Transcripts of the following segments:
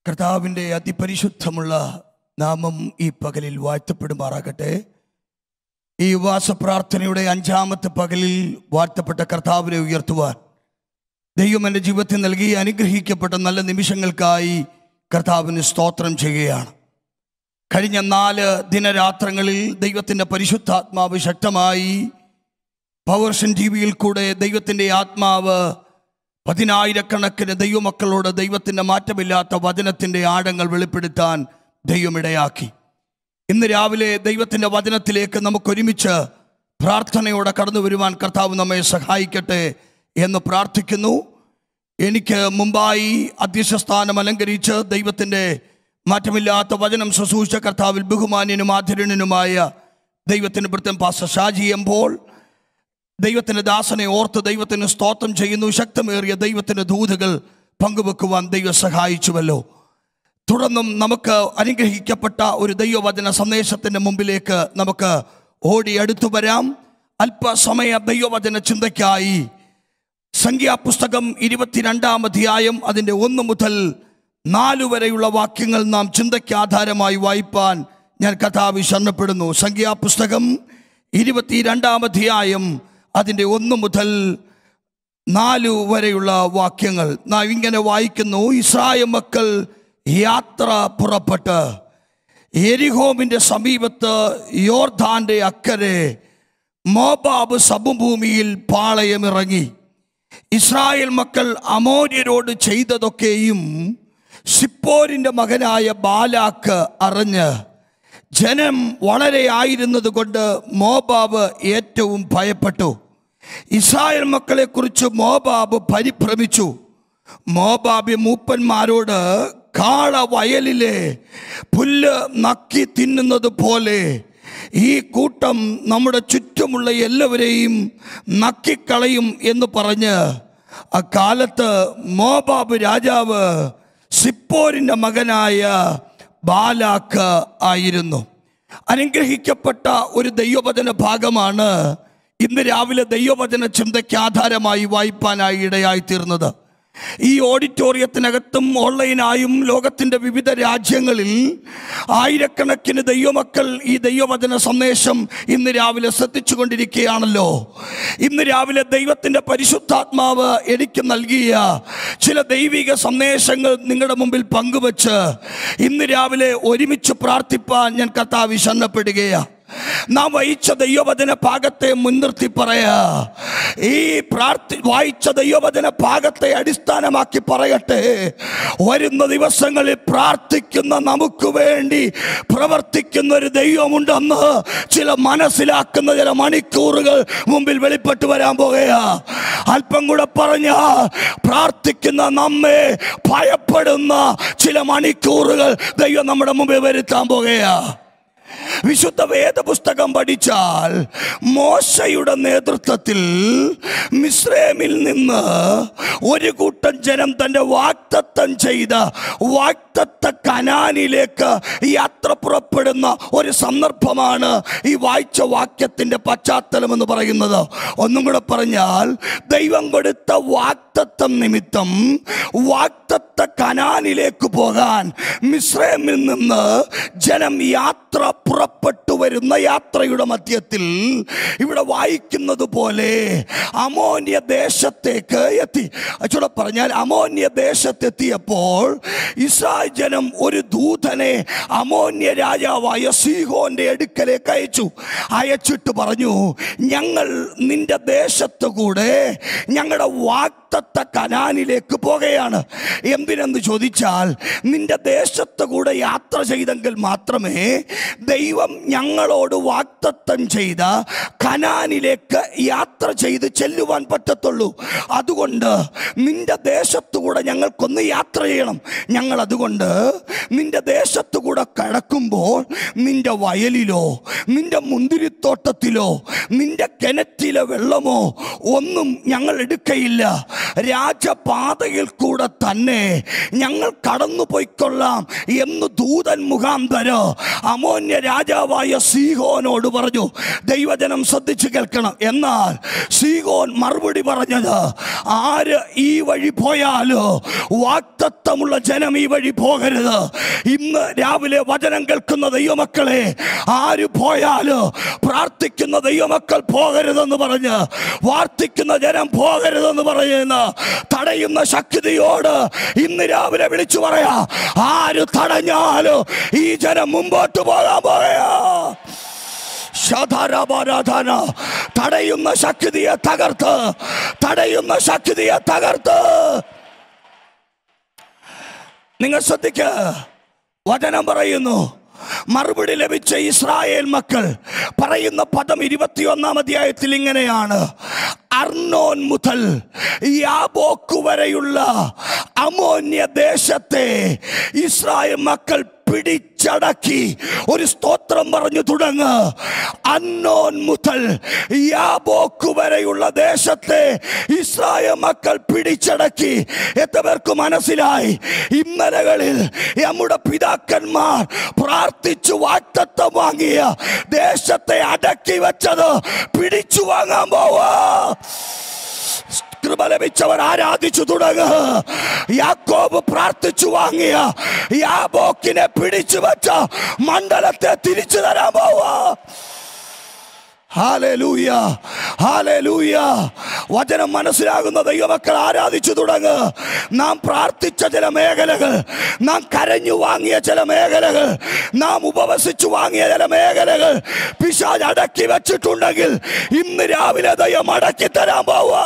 കർത്താവിൻ്റെ അതിപരിശുദ്ധമുള്ള നാമം ഈ പകലിൽ വാഴ്ത്തപ്പെടുമാറാകട്ടെ ഈ ഉപവാസ പ്രാർത്ഥനയുടെ അഞ്ചാമത്തെ പകലിൽ വാഴ്ത്തപ്പെട്ട കർത്താവിനെ ഉയർത്തുവാൻ ദൈവം എൻ്റെ ജീവിതത്തിൽ നൽകി അനുഗ്രഹിക്കപ്പെട്ട നല്ല നിമിഷങ്ങൾക്കായി കർത്താവിന് സ്തോത്രം ചെയ്യുകയാണ് കഴിഞ്ഞ നാല് ദിനരാത്രങ്ങളിൽ ദൈവത്തിൻ്റെ പരിശുദ്ധാത്മാവ് ശക്തമായി പവർഷൻ ടി വിയിൽ കൂടെ ദൈവത്തിൻ്റെ ആത്മാവ് പതിനായിരക്കണക്കിന് ദൈവമക്കളോട് ദൈവത്തിൻ്റെ മാറ്റമില്ലാത്ത വചനത്തിൻ്റെ ആഴങ്ങൾ വെളിപ്പെടുത്താൻ ദൈവമിടയാക്കി ഇന്ന് രാവിലെ ദൈവത്തിൻ്റെ വചനത്തിലേക്ക് നമുക്കൊരുമിച്ച് പ്രാർത്ഥനയോടെ കടന്നു വരുവാൻ കർത്താവ് നമ്മെ സഹായിക്കട്ടെ എന്ന് പ്രാർത്ഥിക്കുന്നു എനിക്ക് മുമ്പായി അധ്യക്ഷസ്ഥാനം അലങ്കരിച്ച് ദൈവത്തിൻ്റെ മാറ്റമില്ലാത്ത വചനം ശുശ്രൂഷ കർത്താവിൽ ബഹുമാന്യനും ആധുര്യനുമായ ദൈവത്തിന് പ്രത്യം പാസ ഷാജി എമ്പോൾ ദൈവത്തിൻ്റെ ദാസനെ ഓർത്ത് ദൈവത്തിന് സ്തോത്രം ചെയ്യുന്നു ശക്തമേറിയ ദൈവത്തിൻ്റെ ദൂതുകൾ പങ്കുവെക്കുവാൻ ദൈവം സഹായിച്ചുവല്ലോ തുടർന്നും നമുക്ക് അനുഗ്രഹിക്കപ്പെട്ട ഒരു ദൈവവചന സന്ദേശത്തിൻ്റെ മുമ്പിലേക്ക് നമുക്ക് ഓടി അടുത്തു വരാം അല്പസമയ ദൈവവചന ചിന്തയ്ക്കായി സംഖ്യാപുസ്തകം ഇരുപത്തിരണ്ടാം അധ്യായം അതിൻ്റെ ഒന്ന് മുതൽ നാലു വരെയുള്ള വാക്യങ്ങൾ നാം ചിന്തയ്ക്ക് ആധാരമായി വായിപ്പാൻ ഞാൻ കഥാവി ശരണപ്പെടുന്നു സംഖ്യാപുസ്തകം ഇരുപത്തിരണ്ടാം അധ്യായം അതിൻ്റെ ഒന്ന് മുതൽ നാലു വരെയുള്ള വാക്യങ്ങൾ നാം ഇങ്ങനെ വായിക്കുന്നു ഇസ്രായേൽ മക്കൾ യാത്ര പുറപ്പെട്ട് എരിഹോമിൻ്റെ സമീപത്ത് യോർദാന്റെ അക്കരെ മോബാബ് സമഭൂമിയിൽ പാളയമിറങ്ങി ഇസ്രായേൽ മക്കൾ അമോര്യരോട് ചെയ്തതൊക്കെയും സിപ്പോരിൻ്റെ മകനായ ബാലാക്ക് അറിഞ്ഞ് ജനം വളരെ ആയിരുന്നത് കൊണ്ട് മോബാബ് ഏറ്റവും ഭയപ്പെട്ടു ഇസ്രായേൽ മക്കളെക്കുറിച്ച് മോബാബ് പരിഭ്രമിച്ചു മോബാബി മൂപ്പന്മാരോട് കാള വയലിലെ പുല്ല് നക്കി തിന്നുന്നത് പോലെ ഈ കൂട്ടം നമ്മുടെ ചുറ്റുമുള്ള എല്ലാവരെയും നക്കിക്കളയും എന്ന് പറഞ്ഞ് അക്കാലത്ത് മോബാബ് രാജാവ് സിപ്പോരിൻ്റെ മകനായ ബാലാക്ക് ആയിരുന്നു അനുഗ്രഹിക്കപ്പെട്ട ഒരു ദൈവവചന ഭാഗമാണ് ഇന്ന് രാവിലെ ദൈവവചന ചിന്തയ്ക്ക് ആധാരമായി വായിപ്പാനായി ഇടയായി തീർന്നത് ഈ ഓഡിറ്റോറിയത്തിനകത്തും ഓൺലൈനായും ലോകത്തിൻ്റെ വിവിധ രാജ്യങ്ങളിൽ ആയിരക്കണക്കിന് ദൈവമക്കൾ ഈ ദൈവവചന സന്ദേശം ഇന്ന് രാവിലെ ശ്രദ്ധിച്ചുകൊണ്ടിരിക്കുകയാണല്ലോ ഇന്ന് രാവിലെ ദൈവത്തിൻ്റെ പരിശുദ്ധാത്മാവ് എനിക്ക് നൽകിയ ചില ദൈവിക സന്ദേശങ്ങൾ നിങ്ങളുടെ മുമ്പിൽ പങ്കുവച്ച് ഇന്ന് രാവിലെ ഒരുമിച്ച് പ്രാർത്ഥിപ്പാൻ ഞാൻ കർത്താവ് ശരണപ്പെടുകയാണ് നാം വഹിച്ച ദൈവവചന ഭാഗത്തെ മുൻനിർത്തി പറയാ ഈ പ്രാർത്ഥി വായിച്ച ദൈവവചന ഭാഗത്തെ അടിസ്ഥാനമാക്കി പറയട്ടെ വരുന്ന ദിവസങ്ങളിൽ പ്രാർത്ഥിക്കുന്ന നമുക്ക് വേണ്ടി പ്രവർത്തിക്കുന്ന ഒരു ദൈവമുണ്ടെന്ന് ചില മനസ്സിലാക്കുന്ന ചില മണിക്കൂറുകൾ മുമ്പിൽ വെളിപ്പെട്ട് വരാൻ പോകുകയാ അല്പം കൂടെ പറഞ്ഞ പ്രാർത്ഥിക്കുന്ന നമ്മെ ഭയപ്പെടുന്ന ചില മണിക്കൂറുകൾ ദൈവം നമ്മുടെ മുമ്പിൽ വരുത്താൻ പോകുകയാ വിശുദ്ധ വേദപുസ്തകം പഠിച്ചാൽ മോശയുടെ നേതൃത്വത്തിൽ മിസ്രൈമിൽ നിന്ന് ഒരു കൂട്ടം ജനം തൻ്റെ വാക്തത്വം ചെയ്ത വാക്തത്വ കനാനിലേക്ക് യാത്ര പുറപ്പെടുന്ന ഒരു സന്ദർഭമാണ് ഈ വായിച്ച വാക്യത്തിൻ്റെ പശ്ചാത്തലം എന്ന് പറയുന്നത് ഒന്നും കൂടെ പറഞ്ഞാൽ ദൈവം കൊടുത്ത വാക്തത്വം നിമിത്തം വാക്തത്വ കനാനിലേക്ക് പോകാൻ മിസ്രൈമിൽ നിന്ന് ജനം യാത്ര പുറപ്പെട്ടു വരുന്ന യാത്രയുടെ മധ്യത്തിൽ ഇവിടെ വായിക്കുന്നത് പോലെ അമോന്യ ദേശത്തേക്ക് എത്തി ചൂടെ പറഞ്ഞാൽ അമോന്യ ദേശത്തെത്തിയപ്പോൾ ഇസ്രായേൽ ജനം ഒരു ദൂതനെ അമോന്യ രാജാവായ സീഹോന്റെ അടുക്കലേക്ക് അയച്ചു അയച്ചിട്ട് പറഞ്ഞു ഞങ്ങൾ നിന്റെ ദേശത്ത് കൂടെ ഞങ്ങളുടെ വാക്തത്വ കനാനിലേക്ക് പോകുകയാണ് എന്തിനെന്ന് ചോദിച്ചാൽ നിന്റെ ദേശത്ത് കൂടെ യാത്ര ചെയ്തെങ്കിൽ മാത്രമേ ദൈവം ഞങ്ങളോട് വാക്തത്വം ചെയ്ത കനാനിലേക്ക് യാത്ര ചെയ്ത് ചെല്ലുവാൻ പറ്റത്തുള്ളൂ അതുകൊണ്ട് നിന്റെ ദേശത്തുകൂടെ ഞങ്ങൾക്കൊന്ന് യാത്ര ചെയ്യണം ഞങ്ങൾ അതുകൊണ്ട് നിന്റെ ദേശത്തുകൂടെ കടക്കുമ്പോൾ നിന്റെ വയലിലോ നിന്റെ മുന്തിരിത്തോട്ടത്തിലോ നിന്റെ കിണറ്റിലെ വെള്ളമോ ഒന്നും ഞങ്ങൾ എടുക്കയില്ല രാജപാതയിൽ കൂടെ തന്നെ ഞങ്ങൾ കടന്നു പോയിക്കൊള്ളാം എന്ന് ദൂതൻ മുഖാന്തരം അമോന്യ രാജാവായ സീഹോനോട് പറഞ്ഞു ദൈവജനം ശ്രദ്ധിച്ചു കേൾക്കണം എന്നാൽ സീഹോൻ മറുപടി പറഞ്ഞത് ആര് ഈ വഴി പോയാലോ വാക്തത്വമുള്ള ജനം ഈ വഴി പോകരുത് ഇന്ന് രാവിലെ വചനം കേൾക്കുന്ന ദൈവമക്കളെ ആര് പോയാലോ പ്രാർത്ഥിക്കുന്ന ദൈവമക്കൾ പോകരുതെന്ന് പറഞ്ഞ് വാർത്തിക്കുന്ന ജനം പോകരുതെന്ന് പറയുന്ന തടയുന്ന ശക്തിയോട് ഇന്ന് രാവിലെ വിളിച്ചു പറയാ ആര് തടഞ്ഞാലോ ഈ ജനം മുമ്പോട്ട് പോകാൻ പോകയാ ശതരപരാധന തടയുന്ന ശക്തിയെ തകർത്ത് തടയുന്ന ശക്തിയെ തകർത്ത് നിങ്ങൾ ശ്രദ്ധിക്ക വചനം പറയുന്നു മറുപടി ലഭിച്ച ഇസ്രായേൽ മക്കൾ പറയുന്ന പദം ഇരുപത്തിയൊന്നാം അധ്യായത്തിൽ ഇങ്ങനെയാണ് അർണോൻ മുതൽ യാബോക്ക് വരെയുള്ള അമോന്യ ദേശത്തെ ഇസ്രായേൽ മക്കൾ പിടിച്ചടക്കി ഒരു സ്തോത്രം പറഞ്ഞു തുടങ്ങ് അന്നോൻ മുതൽ യാബോക്ക് വരെയുള്ള ദേശത്തെ ഇസ്രായേൽ മക്കൾ പിടിച്ചടക്കി എത്ര പേർക്ക് മനസ്സിലായി ഇന്നലകളിൽ നമ്മുടെ പിതാക്കന്മാർ പ്രാർത്ഥിച്ചു വാക്തത്വം വാങ്ങിയ ദേശത്തെ അടക്കി വെച്ചത് പിടിച്ചു വാങ്ങാൻ പോവാ കൃപ ലഭിച്ചവർ ആരാധിച്ചു തുടങ്ങുക യാക്കോബ് പ്രാർത്ഥിച്ചു വാങ്ങിയ യാബോക്കിനെ പിടിച്ചു വെച്ച മണ്ഡലത്തെ തിരിച്ചു തരാൻ പോവാ ഹാലൂയ ഹാലൂയ വചനം മനസ്സിലാകുന്ന ദൈവമക്കൾ ആരാധിച്ചു തുടങ്ങ് നാം പ്രാർത്ഥിച്ച ചില മേഖലകൾ നാം കരഞ്ഞു വാങ്ങിയ ചില മേഖലകൾ നാം ഉപവസിച്ചു വാങ്ങിയ ചില മേഖലകൾ പിശാജ് അടക്കി വെച്ചിട്ടുണ്ടെങ്കിൽ ഇന്ന് രാവിലെ ദൈവം അടക്കി തരാൻ പോവാ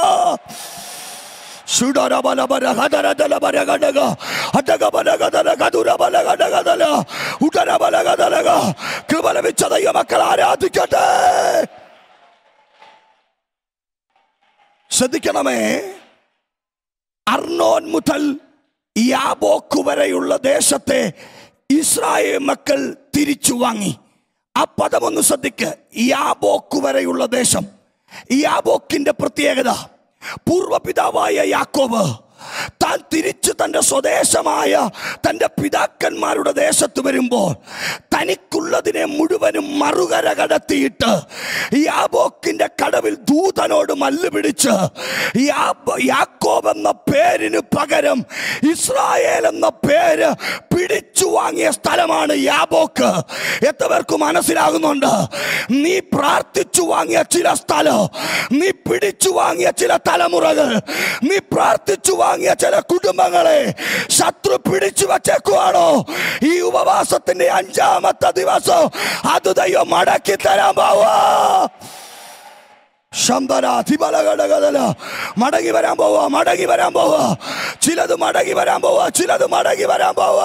കൃപ ലഭിച്ച ദൈവമക്കൾ ആരാധിക്കട്ടെ ശ്രദ്ധിക്കണമേ അർണോൻ മുതൽ യാബോക്ക് വരെയുള്ള ദേശത്തെ ഇസ്രായേൽ മക്കൾ തിരിച്ചു വാങ്ങി ആ പദമൊന്ന് ശ്രദ്ധിക്ക് യാബോക്ക് വരെയുള്ള ദേശം യാബോക്കിന്റെ പ്രത്യേകത പൂർവപിതാവായ യാക്കോബ് താൻ തിരിച്ച് തൻ്റെ സ്വദേശമായ തൻ്റെ പിതാക്കന്മാരുടെ ദേശത്ത് വരുമ്പോൾ തനിക്കുള്ളതിനെ മുഴുവനും മറുകര കടത്തിയിട്ട് യാബോക്കിന്റെ കടവിൽ ദൂതനോട് മല്ല് പിടിച്ച് യാബ്- യാക്കോബ് എന്ന പേരിന് പകരം ഇസ്രായേൽ എന്ന പേര് പിടിച്ചു വാങ്ങിയ സ്ഥലമാണ് യാബോക്ക് എത്ര പേർക്ക് മനസ്സിലാകുന്നുണ്ട് നീ പ്രാർത്ഥിച്ചു വാങ്ങിയ ചില സ്ഥലം നീ പിടിച്ചു വാങ്ങിയ ചില തലമുറകൾ നീ പ്രാർത്ഥിച്ചു വാങ്ങിയ ചില കുടുംബങ്ങളെ ശത്രു പിടിച്ചു വച്ചേക്കുവാണോ ഈ ഉപവാസത്തിന്റെ അഞ്ചാമത്തെ ദിവസം അത് ദൈവം മടക്കി തരാൻ പോവാ ശന്തന തിബലഘടകതല മടങ്ങി വരാൻ പോവാ മടങ്ങി വരാൻ പോവാ ചിലത് മടങ്ങി വരാൻ പോവാ ചിലത് മടങ്ങി വരാൻ പോവാ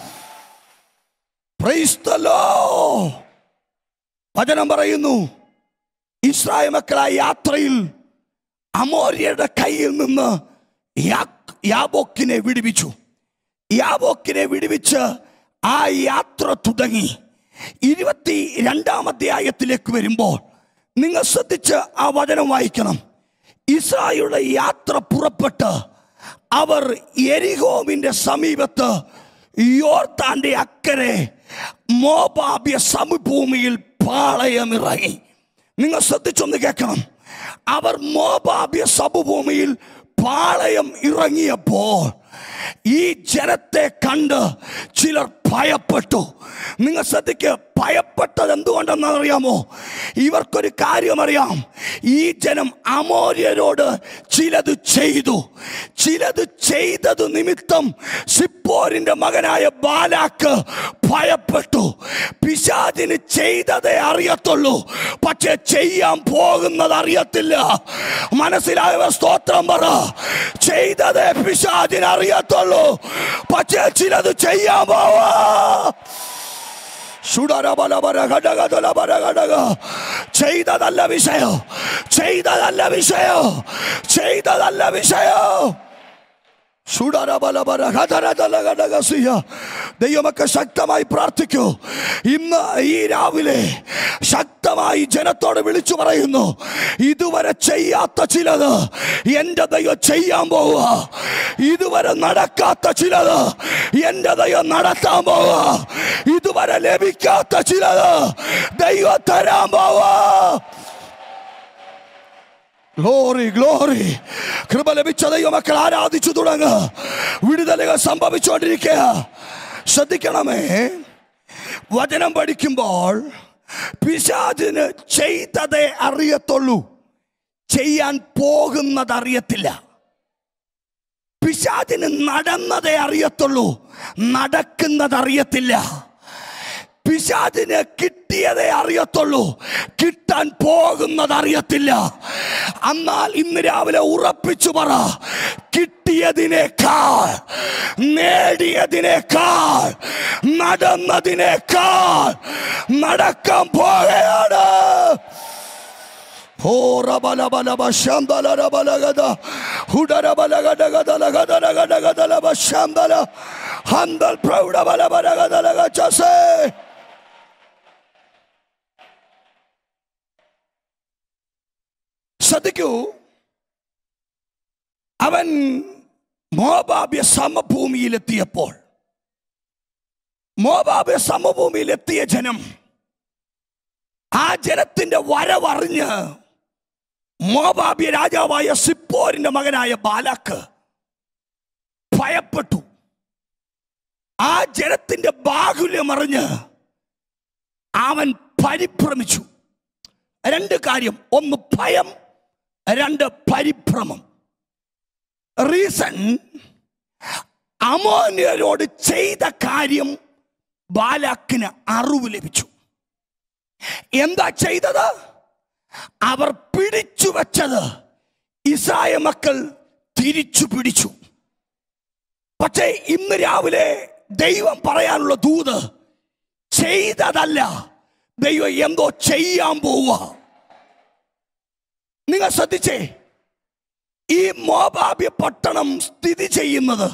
Praise the Lord. വചനം പറയുന്നു ഇസ്രായേൽ മക്കളായ യാത്രയിൽ അമോര്യയുടെ കയ്യിൽ നിന്ന് യാ- യാബോക്കിനെ വിടുവിച്ചു യാബോക്കിനെ വിടുവിച്ച് ആ യാത്ര തുടങ്ങി ഇരുപത്തി രണ്ടാം അധ്യായത്തിലേക്ക് വരുമ്പോൾ നിങ്ങൾ ശ്രദ്ധിച്ച് ആ വചനം വായിക്കണം ഇസ്രായേലിയുടെ യാത്ര പുറപ്പെട്ട് അവർ എരിഹോമിന്റെ സമീപത്ത് യോർത്താന്റെ അക്കരെ മോബാബ്യ സമഭൂമിയിൽ പാളയമിറങ്ങി നിങ്ങൾ ശ്രദ്ധിച്ചൊന്ന് കേൾക്കണം അവർ മോബാബ്യ സമഭൂമിയിൽ പാളയം ഇറങ്ങിയപ്പോൾ ഈ ജനത്തെ കണ്ട് ചിലർ ഭയപ്പെട്ടു നിങ്ങൾ ശ്രദ്ധിക്കുക ഭയപ്പെട്ടത് എന്തുകൊണ്ടെന്ന് അറിയാമോ ഇവർക്കൊരു കാര്യം അറിയാം ഈ ജനം അമോര്യരോട് ചിലത് ചെയ്തു ചിലത് ചെയ്തത് നിമിത്തം സിപ്പോരിന്റെ മകനായ ബാലാക്ക് ഭയപ്പെട്ടു പിശാചിന് ചെയ്തതേ അറിയത്തുള്ളൂ പക്ഷെ ചെയ്യാൻ പോകുന്നത് അറിയത്തില്ല മനസ്സിലായവർ സ്തോത്രം പറ ചെയ്തതേ പിശാചിന് അറിയത്തുള്ളൂ പക്ഷെ ചിലത് ചെയ്യാൻ പോവാ ശുടരബലബരഘടകതലബരഘടക. ചെയ്തതല്ല വിഷയം ചെയ്തതല്ല വിഷയം ചെയ്തതല്ല വിഷയം സുഡരബലബരഹതരതലകടകസിയ. ദൈവമൊക്കെ ശക്തമായി പ്രാർത്ഥിക്കൂ ഇന്ന് ഈ രാവിലെ ശക്തമായി ജനത്തോട് വിളിച്ചു പറയുന്നു ഇതുവരെ ചെയ്യാത്ത ചിലത് എൻ്റെ ദൈവം ചെയ്യാൻ പോവുക ഇതുവരെ നടക്കാത്ത ചിലത് എൻ്റെ ദൈവം നടത്താൻ പോവുക ഇതുവരെ ലഭിക്കാത്ത ചിലത് ദൈവം തരാൻ പോവുക ഗ്ലോറി ഗ്ലോറി കൃപ ലഭിച്ച ദൈവമക്കൾ ആരാധിച്ചു തുടങ്ങുക വിടുതലുകൾ സംഭവിച്ചുകൊണ്ടിരിക്കുക ശ്രദ്ധിക്കണമേ വചനം പഠിക്കുമ്പോൾ പിശാചിന് ചെയ്തതേ അറിയത്തുള്ളൂ ചെയ്യാൻ പോകുന്നത് അറിയത്തില്ല പിശാചിന് നടന്നതേ അറിയത്തുള്ളൂ നടക്കുന്നത് അറിയത്തില്ല പിശാചിന് കിട്ടിയതേ അറിയത്തുള്ളൂ കിട്ടാൻ പോകുന്നത് അറിയത്തില്ല എന്നാൽ ഇന്ന് രാവിലെ ഉറപ്പിച്ചു പറ കിട്ടിയതിനേക്കാൾ നേടിയതിനേക്കാൾ നടന്നതിനേക്കാൾ നടക്കാൻ പോവുകയാണ് ഓ റബലബലബ ശംബലരബലഗദ ഹുഡരബലഗദഗദലഗദലഗദലഗദലബ ശംബല ഹന്തൽ പ്രൗഢബലബലഗദലഗചസേ ശ്രദ്ധിക്കൂ അവൻ മോബാബ്യ സമഭൂമിയിലെത്തിയപ്പോൾ മോബാബ്യ സമഭൂമിയിലെത്തിയ ജനം ആ ജനത്തിന്റെ വരവറിഞ്ഞ് മോബാബ്യ രാജാവായ സിപ്പോരിന്റെ മകനായ ബാലാക്ക് ഭയപ്പെട്ടു ആ ജനത്തിന്റെ ബാഹുല്യം അറിഞ്ഞ് അവൻ പരിഭ്രമിച്ചു രണ്ട് കാര്യം ഒന്ന് ഭയം രണ്ട് പരിഭ്രമം റീസൺ അമോന്യരോട് ചെയ്ത കാര്യം ബാലാക്കിന് അറിവ് ലഭിച്ചു എന്താ ചെയ്തത് അവർ പിടിച്ചു വച്ചത് ഇസ്രായേൽ മക്കൾ തിരിച്ചു പിടിച്ചു പക്ഷേ ഇന്ന് രാവിലെ ദൈവം പറയാനുള്ള ദൂത് ചെയ്തതല്ല ദൈവം എന്തോ ചെയ്യാൻ പോവുക നിങ്ങൾ ശ്രദ്ധിച്ചേ ഈ മോബാബ്യ പട്ടണം സ്ഥിതി ചെയ്യുന്നത്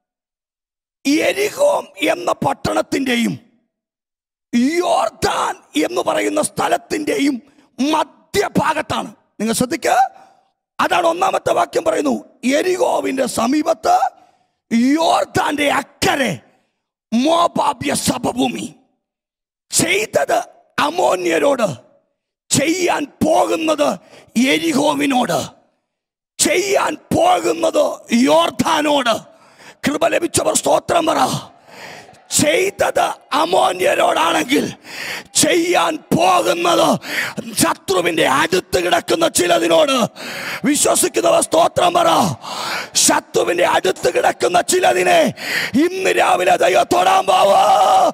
എരിഹോം എന്ന പട്ടണത്തിൻ്റെയും യോർദാൻ എന്ന് പറയുന്ന സ്ഥലത്തിൻ്റെയും മധ്യഭാഗത്താണ് നിങ്ങൾ ശ്രദ്ധിക്കുക അതാണ് ഒന്നാമത്തെ വാക്യം പറയുന്നു എരിഹോവിന്റെ സമീപത്ത് യോർദാന്റെ അക്കരെ മോബാബ്യ സഭഭൂമി ചെയ്തത് അമോന്യരോട് ചെയ്യാൻ പോകുന്നത് എരിഹോവിനോട് ചെയ്യാൻ പോകുന്നത് യോർധാനോട് കൃപ ലഭിച്ചവർ സ്തോത്രം പറ ചെയ്തത് അമോന്യരോടാണെങ്കിൽ ചെയ്യാൻ പോകുന്നത് ശത്രുവിന്റെ അടുത്ത് കിടക്കുന്ന ചിലതിനോട് വിശ്വസിക്കുന്നവർ സ്തോത്രം പറ ശത്രുവിന്റെ അടുത്ത് കിടക്കുന്ന ചിലതിനെ ഇന്ന് രാവിലെ ദൈവം തൊടാൻ പോവാ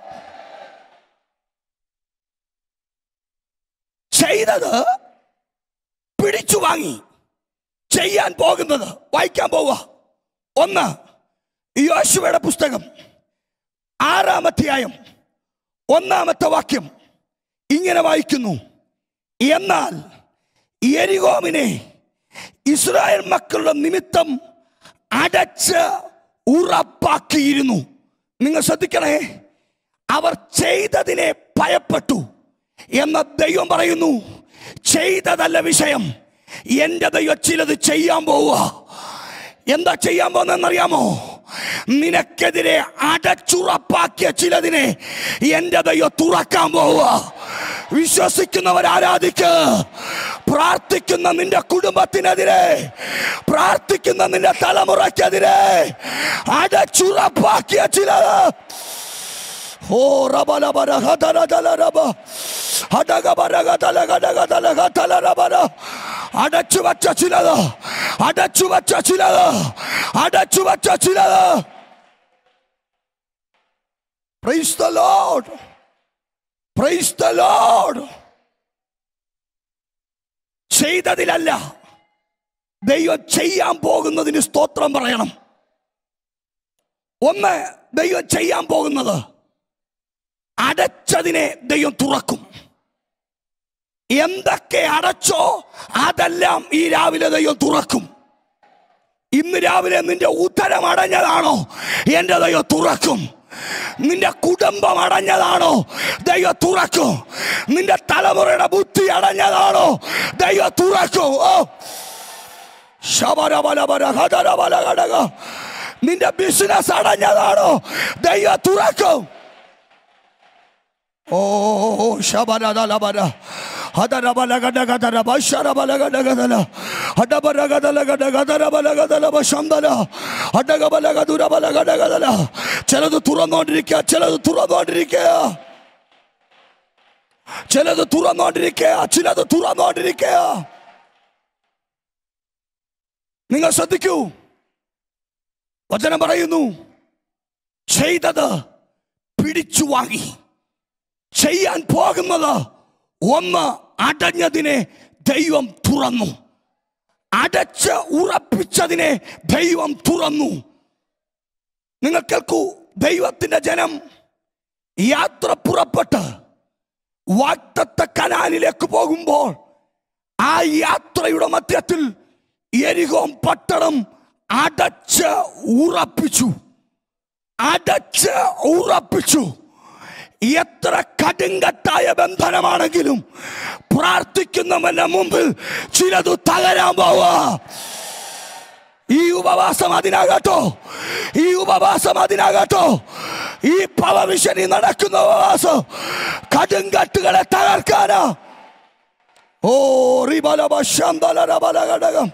ചെയ്തത് പിടിച്ചു വാങ്ങി ചെയ്യാൻ പോകുന്നത് വായിക്കാൻ പോവുക ഒന്ന് യോശുവയുടെ പുസ്തകം ആറാമധ്യായം ഒന്നാമത്തെ വാക്യം ഇങ്ങനെ വായിക്കുന്നു എന്നാൽ എരികോമിനെ ഇസ്രായേൽ മക്കളുടെ നിമിത്തം അടച്ച് ഉറപ്പാക്കിയിരുന്നു നിങ്ങൾ ശ്രദ്ധിക്കണേ അവർ ചെയ്തതിനെ ഭയപ്പെട്ടു എന്ന ദൈവം പറയുന്നു ചെയ്തതല്ല വിഷയം എന്റെ ദൈവം ചിലത് ചെയ്യാൻ പോവുക എന്താ ചെയ്യാൻ പോകുന്നതെന്നറിയാമോ നിനക്കെതിരെ അടച്ചുറപ്പാക്കിയ ചിലതിനെ എന്റെ ദൈവം തുറക്കാൻ പോവുക വിശ്വസിക്കുന്നവർ ആരാധിക്ക് പ്രാർത്ഥിക്കുന്ന നിന്റെ കുടുംബത്തിനെതിരെ പ്രാർത്ഥിക്കുന്ന നിന്റെ തലമുറയ്ക്കെതിരെ അടച്ചുറപ്പാക്കിയ ചിലത് ഓ റബലബര ഹതരതലരബ ഹടകബരഗതലഗടഗതലഗതലരബര അടച്ചു വച്ച ചിലത് അടച്ചു വച്ച ചിലത് അടച്ചു വച്ച ചിലത് praise the lord praise the lord ചെയ്തതിലല്ല ദൈവം ചെയ്യാൻ പോകുന്നതിന് സ്തോത്രം പറയണം ഒന്ന് ദൈവം ചെയ്യാൻ പോകുന്നത് അടച്ചതിനെ ദൈവം തുറക്കും എന്തൊക്കെ അടച്ചോ അതെല്ലാം ഈ രാവിലെ ദൈവം തുറക്കും ഇന്ന് രാവിലെ നിന്റെ ഉത്തരം അടഞ്ഞതാണോ എൻ്റെ ദൈവം തുറക്കും നിന്റെ കുടുംബം അടഞ്ഞതാണോ ദൈവം തുറക്കും നിന്റെ തലമുറയുടെ ബുദ്ധി അടഞ്ഞതാണോ ദൈവം തുറക്കും ഓ ശബരബലബല ഹതരബല ഘടക നിന്റെ ബിസിനസ് അടഞ്ഞതാണോ ദൈവം തുറക്കും ഓ ശബരബല ഹതരബല ഘടകതര ബശരബല ഘടകതല ഹടബല ഗതല ഘടകതരബല ഗതല ബശന്തല ഹടകബല ഗതുരബല ഘടകതല ചിലത് തുറന്നുകൊണ്ടിരിക്കുക ചിലത് തുറന്നുകൊണ്ടിരിക്കുക ചിലത് തുറന്നുകൊണ്ടിരിക്കുക ചിലത് തുറന്നുകൊണ്ടിരിക്കുക നിങ്ങൾ ശ്രദ്ധിക്കൂ വചനം പറയുന്നു ചെയ്തത് പിടിച്ചു വാങ്ങി ചെയ്യാൻ പോകുന്നത് ഒന്ന് അടഞ്ഞതിനെ ദൈവം തുറന്നു അടച്ച് ഉറപ്പിച്ചതിനെ ദൈവം തുറന്നു നിങ്ങൾ കേൾക്കൂ ദൈവത്തിന്റെ ജനം യാത്ര പുറപ്പെട്ട് വാക്തത്വ കനാലിലേക്ക് പോകുമ്പോൾ ആ യാത്രയുടെ മധ്യത്തിൽ എരികോം പട്ടണം അടച്ച് ഉറപ്പിച്ചു അടച്ച് ഉറപ്പിച്ചു എത്ര കടുങ്കട്ടായ ബന്ധനമാണെങ്കിലും പ്രാർത്ഥിക്കുന്നവന്റെ മുമ്പിൽ ചിലത് തകരാൻ പോവാ ഈ ഉപവാസം അതിനാകട്ടോ ഈ ഉപവാസം അതിനാകട്ടോ ഈ പവവിശനി നടക്കുന്ന ഉപവാസം കടുങ്കട്ടുകളെ തകർക്കാനാ ഓ റിബലബ ശന്തലരബല ഘടകം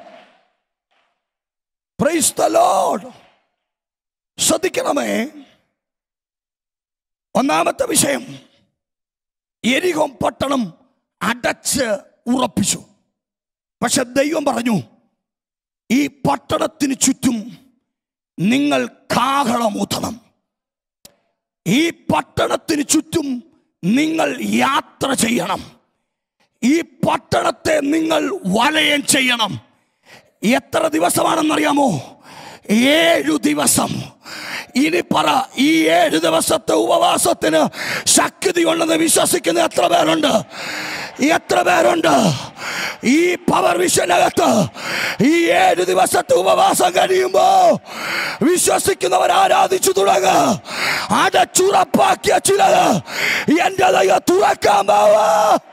പ്രൈസ് ദ ലോർഡ് ശ്രദ്ധിക്കണമേ ഒന്നാമത്തെ വിഷയം എരികോം പട്ടണം അടച്ച് ഉറപ്പിച്ചു പക്ഷെ ദൈവം പറഞ്ഞു ഈ പട്ടണത്തിന് ചുറ്റും നിങ്ങൾ കാഹളമൂത്തണം ഈ പട്ടണത്തിന് ചുറ്റും നിങ്ങൾ യാത്ര ചെയ്യണം ഈ പട്ടണത്തെ നിങ്ങൾ വലയം ചെയ്യണം എത്ര ദിവസമാണെന്നറിയാമോ ഏഴു ദിവസം ഇനി പറ ഈ ഏഴ് ദിവസത്തെ ഉപവാസത്തിന് ശക്തി ഉണ്ടെന്ന് വിശ്വസിക്കുന്ന എത്ര പേരുണ്ട് എത്ര പേരുണ്ട് ഈ പവർ വിഷനകത്ത് ഈ ഏഴ് ദിവസത്തെ ഉപവാസം കഴിയുമ്പോ വിശ്വസിക്കുന്നവർ ആരാധിച്ചു തുടങ്ങ അടച്ചുറപ്പാക്കിയ ചിലത് എന്റെ ദൈവം തുറക്കാൻ പോവാ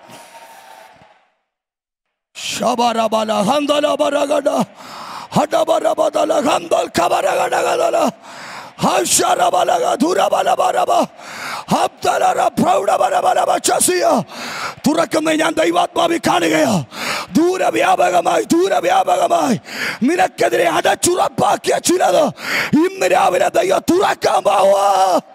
ശബരബല ഹന്തല ബരഗട ഹടബരബദല ഹന്തൽ കബരഗടഗദല ഹശരബലഗ ദുരബല ബരബ ഹബ്ദലര പ്രൗഢബരബരബ ചസിയ തുറക്കുന്ന ഞാൻ ദൈവാത്മാവി കാണുകയാ ദൂരവ്യാപകമായി ദൂരവ്യാപകമായി നിനക്കെതിരെ അടച്ചുറപ്പാക്കിയ ചിലത് ഇന്ന് രാവിലെ ദൈവം തുറക്കാൻ പോവാ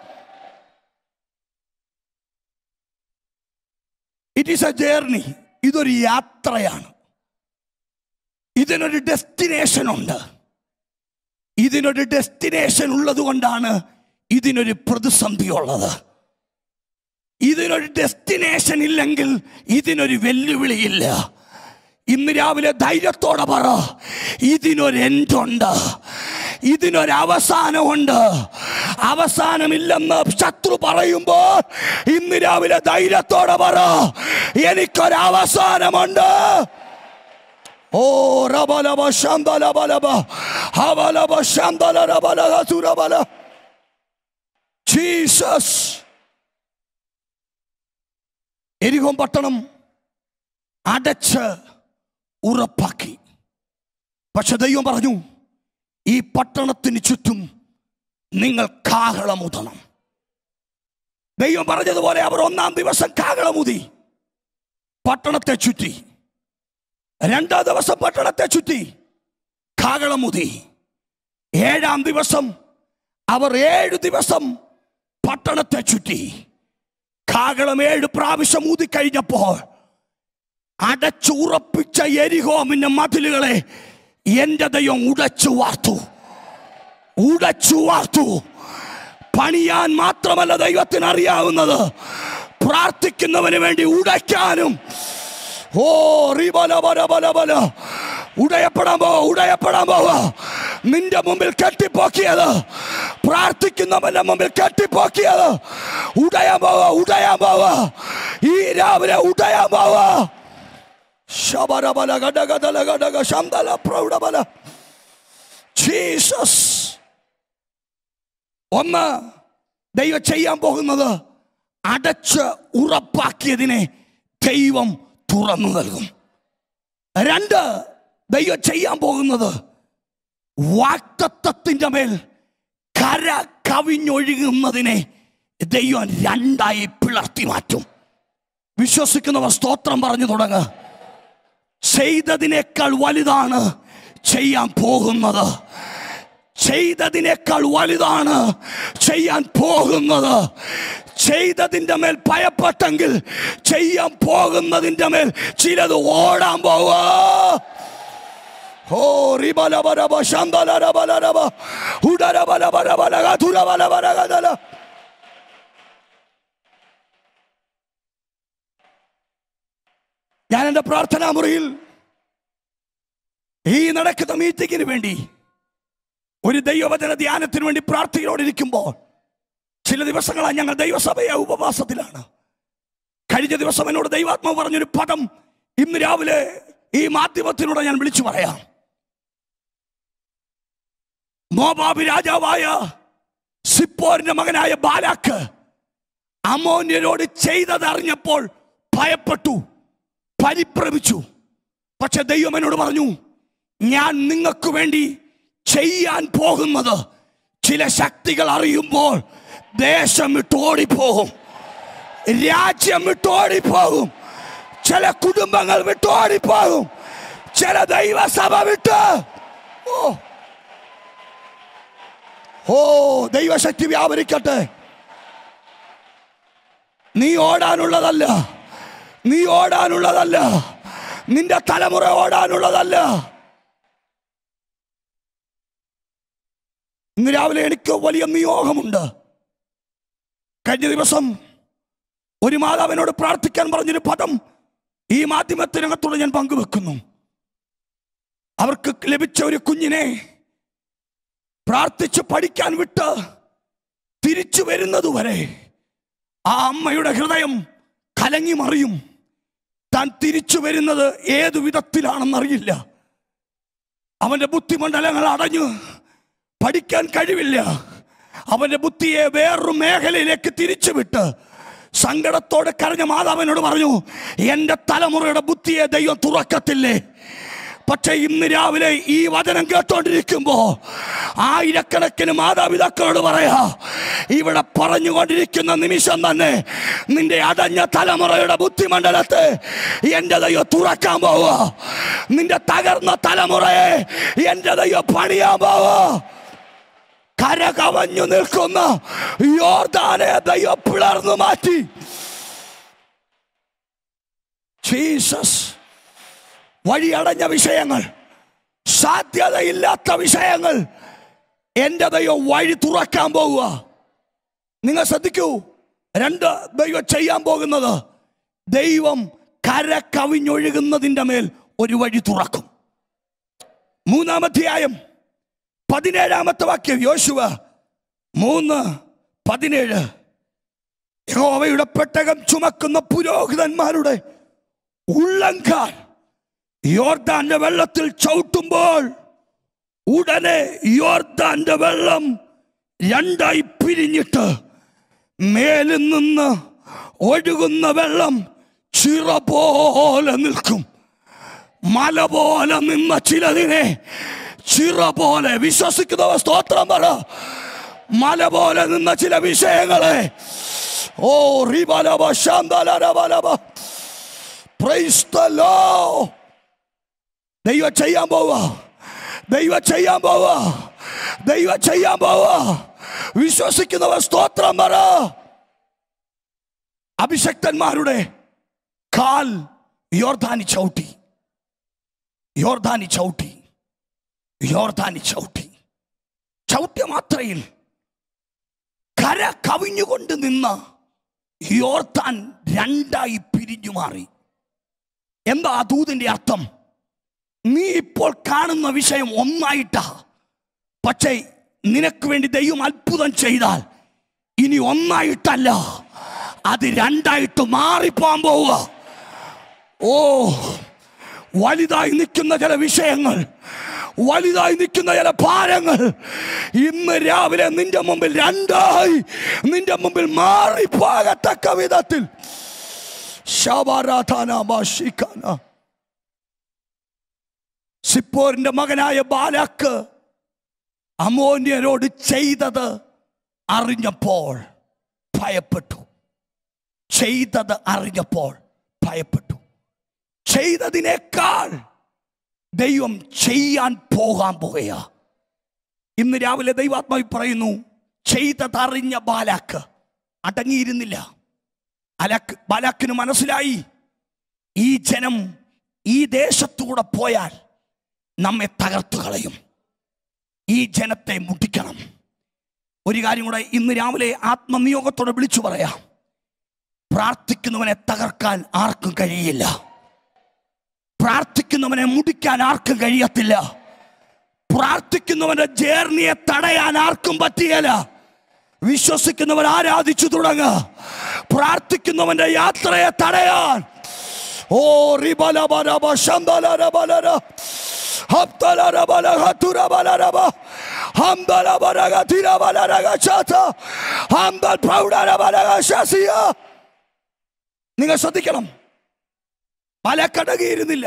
ഇറ്റ് ഈസ് എ ജേർണി ഇതൊരു യാത്രയാണ് ഇതിനൊരു ഡെസ്റ്റിനേഷൻ ഉണ്ട് ഇതിനൊരു ഡെസ്റ്റിനേഷൻ ഉള്ളത് കൊണ്ടാണ് ഇതിനൊരു പ്രതിസന്ധി ഉള്ളത് ഇതിനൊരു ഡെസ്റ്റിനേഷൻ ഇല്ലെങ്കിൽ ഇതിനൊരു വെല്ലുവിളിയില്ല ഇന്ന് രാവിലെ ധൈര്യത്തോടെ പറ ഇതിനൊരു എൻഡുണ്ട് ഇതിനൊരു അവസാനമുണ്ട് അവസാനമില്ലെന്ന് ശത്രു പറയുമ്പോൾ ഇന്ന് രാവിലെ ധൈര്യത്തോടെ പറ എനിക്കൊരു അവസാനമുണ്ട് ഓ റബലബ ശാന്തലബലബ ഹവലബ ശാന്തലരബലഹ സുരബല ജീസസ് എരികോം പട്ടണം അടച്ച് ഉറപ്പാക്കി പക്ഷെ ദൈവം പറഞ്ഞു ഈ പട്ടണത്തിന് ചുറ്റും നിങ്ങൾ കാഹളമുതണം ദൈവം പറഞ്ഞതുപോലെ അവർ ഒന്നാം ദിവസം കാഹളമുതി പട്ടണത്തെ ചുറ്റി രണ്ടാം ദിവസം പട്ടണത്തെ ചുറ്റി കാകളമുതി ഏഴാം ദിവസം അവർ ഏഴ് ദിവസം പട്ടണത്തെ ചുറ്റി കാകളം ഏഴ് പ്രാവശ്യം ഊതിക്കഴിഞ്ഞപ്പോൾ അടച്ചുറപ്പിച്ച എരിഹോമിന്റെ മതിലുകളെ എന്റെ ദൈവം ഉടച്ചു വാർത്തു ഉടച്ചു വാർത്തു പണിയാൻ മാത്രമല്ല ദൈവത്തിന് അറിയാവുന്നത് പ്രാർത്ഥിക്കുന്നവന് വേണ്ടി ഉടയ്ക്കാനും ഓ റിബല ബല ബല ബല ഉടയപ്പെടാൻ പോവാ ഉടയപ്പെടാൻ പോവാ നിന്റെ മുമ്പിൽ കെട്ടിപ്പോക്കിയത് പ്രാർത്ഥിക്കുന്നവന്റെ മുമ്പിൽ കെട്ടിപ്പോക്കിയത് ഉടയാൻ പോവാ ഉടയാൻ പോവാ ഈ രാവിലെ ഉടയാൻ പോവാ ശബരബല ഘടകതല ഘടക ശന്തല പ്രൗഢബല ജീസസ് ഒന്ന് ദൈവം ചെയ്യാൻ പോകുന്നത് അടച്ച് ഉറപ്പാക്കിയതിനെ ദൈവം തുറന്നു നൽകും രണ്ട് ദൈവം ചെയ്യാൻ പോകുന്നത് വാക്തത്വത്തിന്റെ മേൽ കര കവിഞ്ഞൊഴുകുന്നതിനെ ദൈവം രണ്ടായി പിളർത്തി മാറ്റും വിശ്വസിക്കുന്നവർ സ്തോത്രം പറഞ്ഞു തുടങ്ങുക ചെയ്തതിനേക്കാൾ വലുതാണ് ചെയ്യാൻ പോകുന്നത് ചെയ്തതിനേക്കാൾ വലുതാണ് ചെയ്യാൻ പോകുന്നത് ചെയ്തതിൻ്റെ മേൽ ഭയപ്പെട്ടെങ്കിൽ ചെയ്യാൻ പോകുന്നതിൻ്റെ മേൽ ചിലത് ഓടാൻ പോവാ ഓ റിബലബരബ ശാന്തലരബലരബ ഉടരബലബരബലഗ തുരബലബരഗദല ഞാൻ എൻ്റെ പ്രാർത്ഥനാ മുറിയിൽ ഈ നടക്കുന്ന മീറ്റിങ്ങിന് വേണ്ടി ഒരു ദൈവവചന ധ്യാനത്തിന് വേണ്ടി പ്രാർത്ഥനയോടിരിക്കുമ്പോൾ ചില ദിവസങ്ങളായി ഞങ്ങൾ ദൈവസഭയെ ഉപവാസത്തിലാണ് കഴിഞ്ഞ ദിവസം എന്നോട് ദൈവാത്മാവ് പറഞ്ഞൊരു പദം ഇന്ന് രാവിലെ ഈ മാധ്യമത്തിലൂടെ ഞാൻ വിളിച്ചു പറയാം മോബാബി രാജാവായ സിപ്പോറിന്റെ മകനായ ബാലാക്ക് അമോന്യരോട് ചെയ്തതറിഞ്ഞപ്പോൾ ഭയപ്പെട്ടു പരിഭ്രമിച്ചു പക്ഷെ ദൈവം എന്നോട് പറഞ്ഞു ഞാൻ നിങ്ങൾക്ക് വേണ്ടി ചെയ്യാൻ പോകുന്നത് ചില ശക്തികൾ അറിയുമ്പോൾ ദേശം വിട്ട് ഓടിപ്പോകും രാജ്യം വിട്ട് ഓടിപ്പോകും ചില കുടുംബങ്ങൾ വിട്ട് ഓടിപ്പോകും ചില ദൈവസഭ വിട്ട് ഓ ഓ ദൈവശക്തി വ്യാപരിക്കട്ടെ നീ ഓടാനുള്ളതല്ല നീ ഓടാനുള്ളതല്ല നിന്റെ തലമുറ ഓടാനുള്ളതല്ല ഇന്ന് രാവിലെ എനിക്ക് വലിയ നിയോഗമുണ്ട് കഴിഞ്ഞ ദിവസം ഒരു മാതാവിനോട് പ്രാർത്ഥിക്കാൻ പറഞ്ഞൊരു പദം ഈ മാധ്യമത്തിനകത്തൂടെ ഞാൻ പങ്കുവെക്കുന്നു അവർക്ക് ലഭിച്ച ഒരു കുഞ്ഞിനെ പ്രാർത്ഥിച്ച് പഠിക്കാൻ വിട്ട് തിരിച്ചു വരുന്നതുവരെ ആ അമ്മയുടെ ഹൃദയം കലങ്ങി മറിയും താൻ തിരിച്ചു വരുന്നത് ഏതു വിധത്തിലാണെന്നറിയില്ല അവന്റെ ബുദ്ധിമണ്ഡലങ്ങൾ അടഞ്ഞു പഠിക്കാൻ കഴിവില്ല അവന്റെ ബുദ്ധിയെ വേറൊരു മേഖലയിലേക്ക് തിരിച്ചു വിട്ട് സങ്കടത്തോടെ കരഞ്ഞ മാതാവിനോട് പറഞ്ഞു എൻ്റെ തലമുറയുടെ ബുദ്ധിയെ ദൈവം തുറക്കത്തില്ലേ പക്ഷെ ഇന്ന് രാവിലെ ഈ വചനം കേട്ടോണ്ടിരിക്കുമ്പോ ആയിരക്കണക്കിന് മാതാപിതാക്കളോട് പറയാ ഇവിടെ പറഞ്ഞുകൊണ്ടിരിക്കുന്ന നിമിഷം തന്നെ നിന്റെ അടഞ്ഞ തലമുറയുടെ ബുദ്ധിമണ്ഡലത്തെ എന്റെ ദൈവം തുറക്കാൻ പോവുക നിന്റെ തകർന്ന തലമുറയെ എന്റെ ദൈവം പണിയാൻ പോവുക കര കവഞ്ഞു നിൽക്കുന്ന യോർദാനെ ദൈവം പിളർന്നു മാറ്റി ജീസസ് വഴിയടഞ്ഞ വിഷയങ്ങൾ സാധ്യതയില്ലാത്ത വിഷയങ്ങൾ എൻ്റെ ദൈവം വഴി തുറക്കാൻ പോവുക നിങ്ങൾ ശ്രദ്ധിക്കൂ രണ്ട് ദൈവം ചെയ്യാൻ പോകുന്നത് ദൈവം കര കവിഞ്ഞൊഴുകുന്നതിൻ്റെ മേൽ ഒരു വഴി തുറക്കും മൂന്നാമധ്യായം പതിനേഴാമത്തെ വാക്യം യോശുവ മൂന്ന് പതിനേഴ് യഹോവയുടെ പെട്ടകം ചുമക്കുന്ന പുരോഹിതന്മാരുടെ ഉള്ളങ്കാൽ യോർദാന്റെ വെള്ളത്തിൽ ചവിട്ടുമ്പോൾ ഉടനെ യോർദാന്റെ വെള്ളം രണ്ടായി പിരിഞ്ഞിട്ട് മേലിൽ നിന്ന് ഒഴുകുന്ന വെള്ളം ചിറ പോലെ നിൽക്കും മല പോലെ നിന്ന ചിലതിനെ ചിറ പോലെ വിശ്വസിക്കുന്നവ സ്തോത്രം പറ മല പോലെ നിന്ന ചില വിഷയങ്ങളെ ഓ റിബലബ ശാന്തലരബലബ പ്രൈസ് ദ ലോർഡ് ദൈവം ചെയ്യാൻ പോവാ ദൈവം ചെയ്യാൻ പോവാ ദൈവം ചെയ്യാൻ പോവാ വിശ്വസിക്കുന്നവർ സ്തോത്രം പറ അഭിഷക്തന്മാരുടെ കാൽ യോർധാനി ചവിട്ടി യോർധാനി ചവിട്ടി യോർധാനി ചവിട്ടി ചവിട്ടിയ മാത്രയിൽ കര കവിഞ്ഞുകൊണ്ട് നിന്ന യോർത്താൻ രണ്ടായി പിരിഞ്ഞു മാറി എന്താ ആ ദൂതിന്റെ അർത്ഥം നീ ഇപ്പോൾ കാണുന്ന വിഷയം ഒന്നായിട്ടാ പക്ഷേ നിനക്ക് വേണ്ടി ദൈവം അത്ഭുതം ചെയ്താൽ ഇനി ഒന്നായിട്ടല്ല അത് രണ്ടായിട്ട് മാറിപ്പോകാൻ പോവുക ഓ വലുതായി നിൽക്കുന്ന ചില വിഷയങ്ങൾ വലുതായി നിൽക്കുന്ന ചില ഭാരങ്ങൾ ഇന്ന് രാവിലെ നിന്റെ മുമ്പിൽ രണ്ടായി നിന്റെ മുമ്പിൽ മാറിപ്പോകത്തക്ക വിധത്തിൽ ശബാരാധാന ബാഷിക്കാന. സിപ്പോറിന്റെ മകനായ ബാലാക്ക് അമോന്യരോട് ചെയ്തത് അറിഞ്ഞപ്പോൾ ഭയപ്പെട്ടു ചെയ്തത് അറിഞ്ഞപ്പോൾ ഭയപ്പെട്ടു ചെയ്തതിനേക്കാൾ ദൈവം ചെയ്യാൻ പോകാൻ പോകുകയാ ഇന്ന് രാവിലെ ദൈവാത്മാവി പറയുന്നു ചെയ്തതറിഞ്ഞ ബാലാക്ക് അടങ്ങിയിരുന്നില്ല അലക്ക് ബാലാക്കിന് മനസ്സിലായി ഈ ജനം ഈ ദേശത്തൂടെ പോയാൽ നമ്മെ തകർത്തു കളയും ഈ ജനത്തെ മുട്ടിക്കണം ഒരു കാര്യം കൂടെ ഇന്ന് രാവിലെ ആത്മനിയോഗത്തോടെ വിളിച്ചു പറയാം പ്രാർത്ഥിക്കുന്നവനെ തകർക്കാൻ ആർക്കും കഴിയില്ല പ്രാർത്ഥിക്കുന്നവനെ മുടിക്കാൻ ആർക്കും കഴിയത്തില്ല പ്രാർത്ഥിക്കുന്നവന്റെ ജേർണിയെ തടയാൻ ആർക്കും പറ്റിയല്ല വിശ്വസിക്കുന്നവൻ ആരാധിച്ചു തുടങ്ങുക പ്രാർത്ഥിക്കുന്നവന്റെ യാത്രയെ തടയാൻ ഓ റിബലബലബ ശന്തലരബലര ഹബ്തലരബല ഹതുരബലരബ ഹംദലബരഗ തിരബലരഗ ചാത ഹംദൽ പ്രൗഢരബലഗ ശസിയ നിങ്ങൾ ശ്രദ്ധിക്കണം പല കടകിയിരുന്നില്ല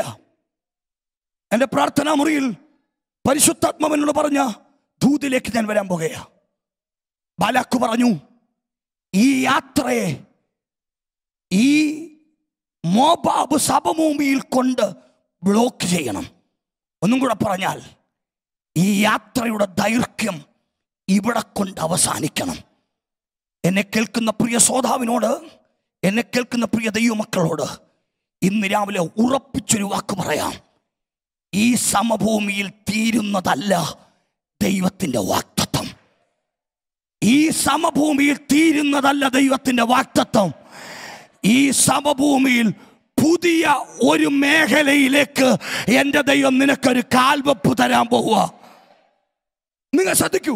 എൻ്റെ പ്രാർത്ഥനാ മുറിയിൽ പരിശുദ്ധാത്മാവനോട് പറഞ്ഞ ദൂതിലേക്ക് ഞാൻ വരാൻ പോകുകയാ ബാലാക്ക് പറഞ്ഞു ഈ യാത്രയെ ഈ മോബാബ് സഭഭൂമിയിൽ കൊണ്ട് ബ്ലോക്ക് ചെയ്യണം ഒന്നും കൂടെ പറഞ്ഞാൽ ഈ യാത്രയുടെ ദൈർഘ്യം ഇവിടെ കൊണ്ട് അവസാനിക്കണം എന്നെ കേൾക്കുന്ന പ്രിയ ശ്രോതാവിനോട് എന്നെ കേൾക്കുന്ന പ്രിയ ദൈവമക്കളോട് ഇന്ന് രാവിലെ ഉറപ്പിച്ചൊരു വാക്ക് പറയാം ഈ സമഭൂമിയിൽ തീരുന്നതല്ല ദൈവത്തിൻ്റെ വാക്തത്വം ഈ സമഭൂമിയിൽ തീരുന്നതല്ല ദൈവത്തിൻ്റെ വാക്തത്വം ഈ സമഭൂമിയിൽ പുതിയ ഒരു മേഖലയിലേക്ക് എൻ്റെ ദൈവം നിനക്കൊരു കാൽവെപ്പ് തരാൻ പോവുക നിങ്ങൾ ശ്രദ്ധിക്കൂ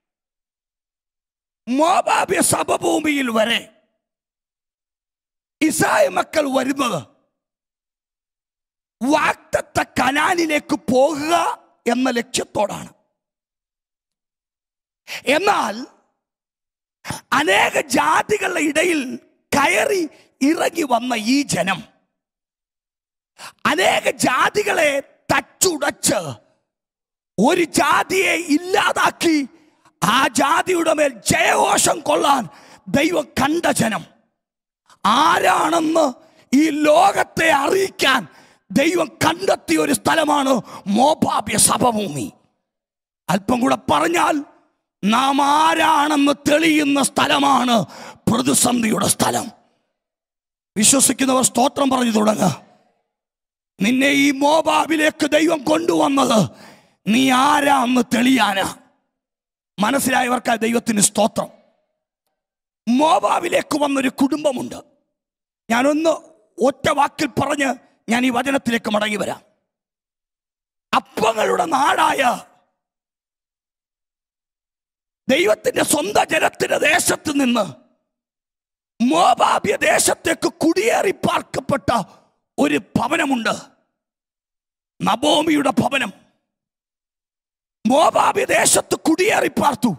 മോബാബ്യ സമഭൂമിയിൽ വരെ ഇസായ മക്കൾ വരുന്നത് വാക്തത്വ കനാനിലേക്ക് പോകുക എന്ന ലക്ഷ്യത്തോടാണ് എന്നാൽ അനേക ജാതികളുടെ ഇടയിൽ കയറി ഇറങ്ങി വന്ന ഈ ജനം അനേക ജാതികളെ തച്ചുടച്ച് ഒരു ജാതിയെ ഇല്ലാതാക്കി ആ ജാതിയുടെ മേൽ ജയഘോഷം കൊള്ളാൻ ദൈവം കണ്ട ജനം ആരാണെന്ന് ഈ ലോകത്തെ അറിയിക്കാൻ ദൈവം കണ്ടെത്തിയ ഒരു സ്ഥലമാണ് മോപാബ്യ സഭഭൂമി അല്പം കൂടെ പറഞ്ഞാൽ നാം ആരാണെന്ന് തെളിയുന്ന സ്ഥലമാണ് പ്രതിസന്ധിയുടെ സ്ഥലം വിശ്വസിക്കുന്നവർ സ്തോത്രം പറഞ്ഞു തുടങ്ങുക നിന്നെ ഈ മോബാബിലേക്ക് ദൈവം കൊണ്ടുവന്നത് നീ ആരാന്ന് തെളിയാനാ മനസ്സിലായവർക്കാ ദൈവത്തിന് സ്തോത്രം മോബാബിലേക്ക് വന്നൊരു കുടുംബമുണ്ട് ഞാനൊന്ന് ഒറ്റ വാക്കിൽ പറഞ്ഞ് ഞാൻ ഈ വചനത്തിലേക്ക് മടങ്ങി വരാം അപ്പങ്ങളുടെ നാടായ ദൈവത്തിന്റെ സ്വന്തം ജനത്തിന്റെ ദേശത്ത് നിന്ന് മോബാബ്യ ദേശത്തേക്ക് കുടിയേറി പാർക്കപ്പെട്ട ഒരു ഭവനമുണ്ട് നബോമിയുടെ ഭവനം മോബാബ്യ ദേശത്ത് കുടിയേറി പാർത്തു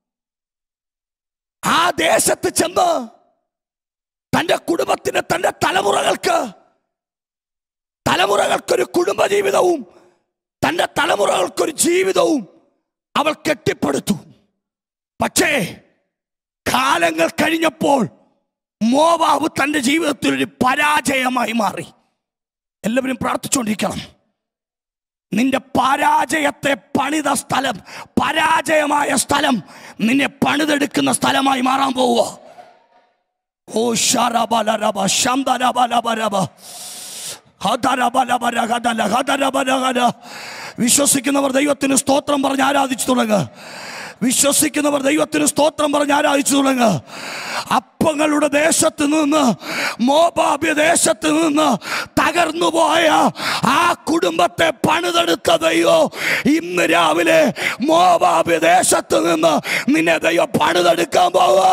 ആ ദേശത്ത് ചെന്ന് തന്റെ കുടുംബത്തിന് തന്റെ തലമുറകൾക്ക് തലമുറകൾക്കൊരു കുടുംബജീവിതവും തന്റെ തലമുറകൾക്കൊരു ജീവിതവും അവൾ കെട്ടിപ്പടുത്തു പക്ഷേ കാലങ്ങൾ കഴിഞ്ഞപ്പോൾ മോവാബ് തന്റെ ജീവിതത്തിൽ ഒരു പരാജയമായി മാറി എല്ലാവരും പ്രാർത്ഥിച്ചുകൊണ്ടിരിക്കണം നിന്റെ പരാജയത്തെ പണിത സ്ഥലം പരാജയമായ സ്ഥലം നിന്നെ പണിതെടുക്കുന്ന സ്ഥലമായി മാറാൻ പോവുക ഓ ശരബലരബ ശന്തരബലബരബ ഹദരബലബര ഹദല ഹദരബലഹര. വിശ്വസിക്കുന്നവർ ദൈവത്തിന് സ്തോത്രം പറഞ്ഞ് ആരാധിച്ചു തുടങ്ങുക വിശ്വസിക്കുന്നവർ ദൈവത്തിന് സ്തോത്രം പറഞ്ഞ് ആരാധിച്ചു തുടങ്ങുക അപ്പങ്ങളുടെ ദേശത്ത് നിന്ന് മോബാബ്യ ദേശത്ത് നിന്ന് തകർന്നു പോയ ആ കുടുംബത്തെ പണിതെടുത്ത ദൈവം ഇന്ന് രാവിലെ മോബാബ്യ ദേശത്ത് നിന്ന് നിന്നെ ദൈവം പണിതെടുക്കാൻ പോവാ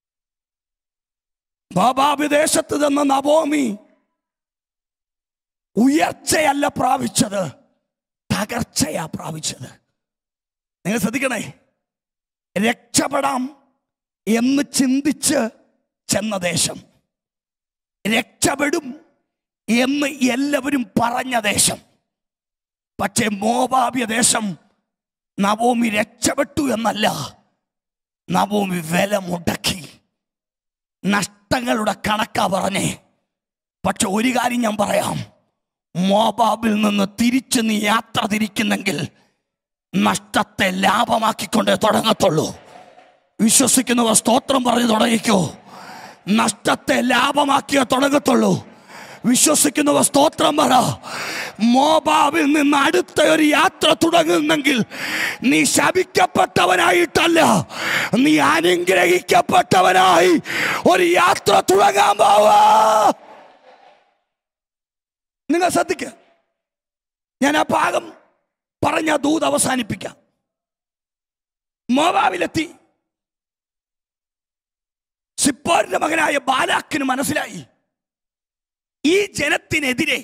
മോബാബ് ദേശത്ത് നിന്ന് നവോമി ഉയർച്ചയല്ല പ്രാപിച്ചത് തകർച്ചയാ പ്രാപിച്ചത് നിങ്ങൾ ശ്രദ്ധിക്കണേ രക്ഷപ്പെടാം എന്ന് ചിന്തിച്ച് ചെന്ന ദേശം രക്ഷപ്പെടും എന്ന് എല്ലാവരും പറഞ്ഞ ദേശം പക്ഷേ മോവാബ്യ ദേശം നവോമി രക്ഷപ്പെട്ടു എന്നല്ല നവോമി വില മുടക്കി നഷ്ടങ്ങളുടെ കണക്കാ പറഞ്ഞേ പക്ഷെ ഒരു കാര്യം ഞാൻ പറയാം മോബാബിൽ നിന്ന് തിരിച്ച് നീ യാത്ര തിരിക്കുന്നെങ്കിൽ നഷ്ടത്തെ ലാഭമാക്കിക്കൊണ്ടേ തുടങ്ങത്തുള്ളൂ വിശ്വസിക്കുന്നവർ സ്തോത്രം പറഞ്ഞു തുടങ്ങിക്കോ നഷ്ടത്തെ ലാഭമാക്കിയേ തുടങ്ങത്തുള്ളൂ വിശ്വസിക്കുന്നവർ സ്തോത്രം പറ മോബാബിൽ നിന്ന് അടുത്ത ഒരു യാത്ര തുടങ്ങുന്നെങ്കിൽ നീ ശപിക്കപ്പെട്ടവനായിട്ടല്ല നീ അനുഗ്രഹിക്കപ്പെട്ടവനായി ഒരു യാത്ര തുടങ്ങാൻ പോവാ നിങ്ങൾ ശ്രദ്ധിക്ക ഞാൻ ആ ഭാഗം പറഞ്ഞ ദൂത് അവസാനിപ്പിക്കാം മോവാവിലെത്തി സിപ്പോറിന്റെ മകനായ ബാലാക്കിന് മനസ്സിലായി ഈ ജനത്തിനെതിരെ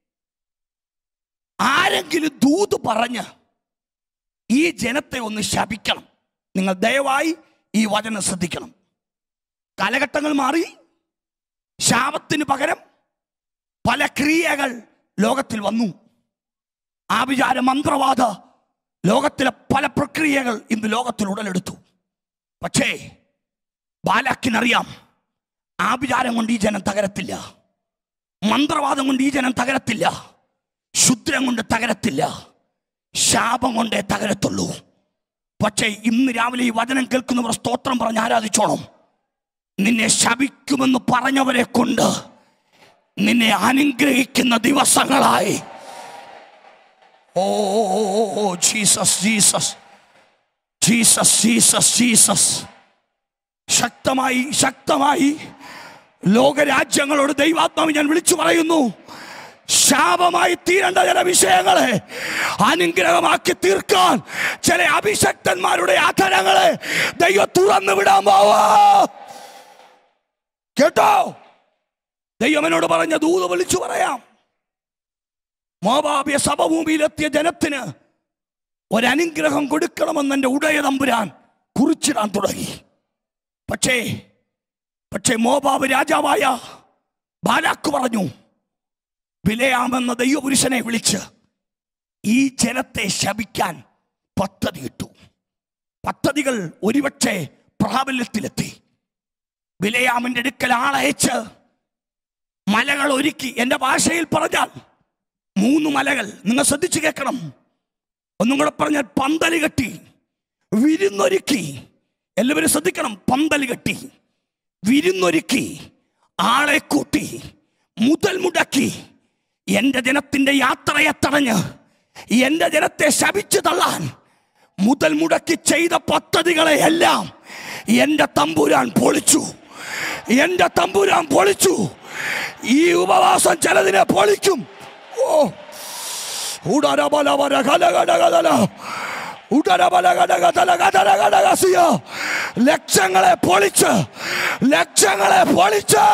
ആരെങ്കിലും ദൂത് പറഞ്ഞ് ഈ ജനത്തെ ഒന്ന് ശപിക്കണം നിങ്ങൾ ദയവായി ഈ വചനം ശ്രദ്ധിക്കണം കാലഘട്ടങ്ങൾ മാറി ശാപത്തിന് പകരം പല ക്രിയകൾ ലോകത്തിൽ വന്നു ആഭിചാര മന്ത്രവാദ ലോകത്തിലെ പല പ്രക്രിയകൾ ഇന്ന് ലോകത്തിൽ ഉടലെടുത്തു പക്ഷേ ബാലാക്കിനറിയാം ആഭിചാരം കൊണ്ട് ഈ ജനം തകരത്തില്ല മന്ത്രവാദം കൊണ്ട് ഈ ജനം തകരത്തില്ല ശുദ്രം കൊണ്ട് തകരത്തില്ല ശാപം കൊണ്ടേ തകരത്തുള്ളൂ പക്ഷേ ഇന്ന് രാവിലെ ഈ വചനം കേൾക്കുന്നവർ സ്തോത്രം പറഞ്ഞ് ആരാധിച്ചോണം നിന്നെ ശപിക്കുമെന്ന് പറഞ്ഞവരെ കൊണ്ട് നിന്നെ അനുഗ്രഹിക്കുന്ന ദിവസങ്ങളായി ഓ Jesus Jesus Jesus Jesus Jesus ശക്തമായി ശക്തമായി ലോകരാജ്യങ്ങളോട് ദൈവാത്മാവ് ഞാൻ വിളിച്ചു പറയുന്നു ശാപമായി തീരേണ്ട ചില വിഷയങ്ങളെ അനുഗ്രഹമാക്കി തീർക്കാൻ ചില അഭിഷക്തന്മാരുടെ അധരങ്ങളെ ദൈവം തുറന്നു വിടാൻ പോവാ കേട്ടോ ദൈവം എന്നോട് പറഞ്ഞ ദൂത് വിളിച്ചു പറയാം മോബാബിയ സഭഭൂമിയിലെത്തിയ ജനത്തിന് ഒരനുഗ്രഹം കൊടുക്കണമെന്ന് എൻ്റെ ഉടയ തമ്പുരാൻ കുറിച്ചിടാൻ തുടങ്ങി പക്ഷേ പക്ഷേ മോബാബ് രാജാവായ ബാലാക്ക് പറഞ്ഞു ബിലയാമെന്ന ദൈവപുരുഷനെ വിളിച്ച് ഈ ജനത്തെ ശപിക്കാൻ പദ്ധതിയിട്ടു പദ്ധതികൾ ഒരുപക്ഷെ പ്രാബല്യത്തിലെത്തി ബിലയാമിന്റെ അടുക്കൽ ആളയച്ച് മലകൾ ഒരുക്കി എൻ്റെ ഭാഷയിൽ പറഞ്ഞാൽ മൂന്ന് മലകൾ നിങ്ങൾ ശ്രദ്ധിച്ചു കേൾക്കണം ഒന്നും കൂടെ പറഞ്ഞാൽ പന്തല് കെട്ടി വിരുന്നൊരുക്കി എല്ലാവരും ശ്രദ്ധിക്കണം പന്തല് കെട്ടി വിരുന്നൊരുക്കി ആളെ കൂട്ടി മുതൽ മുടക്കി എൻ്റെ ജനത്തിൻ്റെ യാത്രയെ തടഞ്ഞ് എൻ്റെ ജനത്തെ ശപിച്ചു തള്ളാൻ മുതൽ മുടക്കി ചെയ്ത പദ്ധതികളെ എല്ലാം എൻ്റെ തമ്പുരാൻ പൊളിച്ചു എൻ്റെ തമ്പുരാൻ പൊളിച്ചു ഈ ഉപവാസം ചിലതിനെ പൊളിക്കും ഓ ഉടരബലവര കലകടകതല ഉടരബലകടകതലകടകടകസിയ ലക്ഷങ്ങളെ പൊളിച്ച് ലക്ഷങ്ങളെ പൊളിച്ച്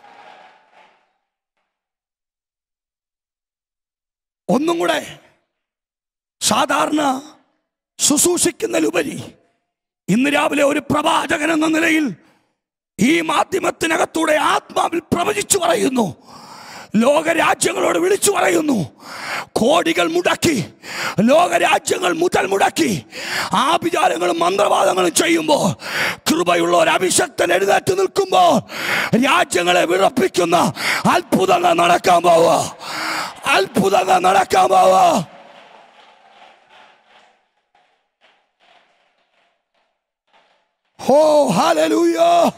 ഒന്നും കൂടെ സാധാരണ ശുശ്രൂഷിക്കുന്നതിലുപരി ഇന്ന് രാവിലെ ഒരു പ്രവാചകൻ എന്ന നിലയിൽ ഈ മാധ്യമത്തിനകത്തൂടെ ആത്മാവിൽ പ്രവചിച്ചു പറയുന്നു ലോകരാജ്യങ്ങളോട് വിളിച്ചു പറയുന്നു കോടികൾ മുടക്കി ലോകരാജ്യങ്ങൾ മുതൽ മുടക്കി ആഭിചാരങ്ങളും മന്ത്രവാദങ്ങളും ചെയ്യുമ്പോൾ കൃപയുള്ള ഒരു അഭിഷക്തൻ എഴുന്നേറ്റ് നിൽക്കുമ്പോൾ രാജ്യങ്ങളെ വിറപ്പിക്കുന്ന അത്ഭുതങ്ങൾ നടക്കാൻ പോവുക അത്ഭുതങ്ങൾ നടക്കാൻ പോവുക ഓ ഹാലലൂയ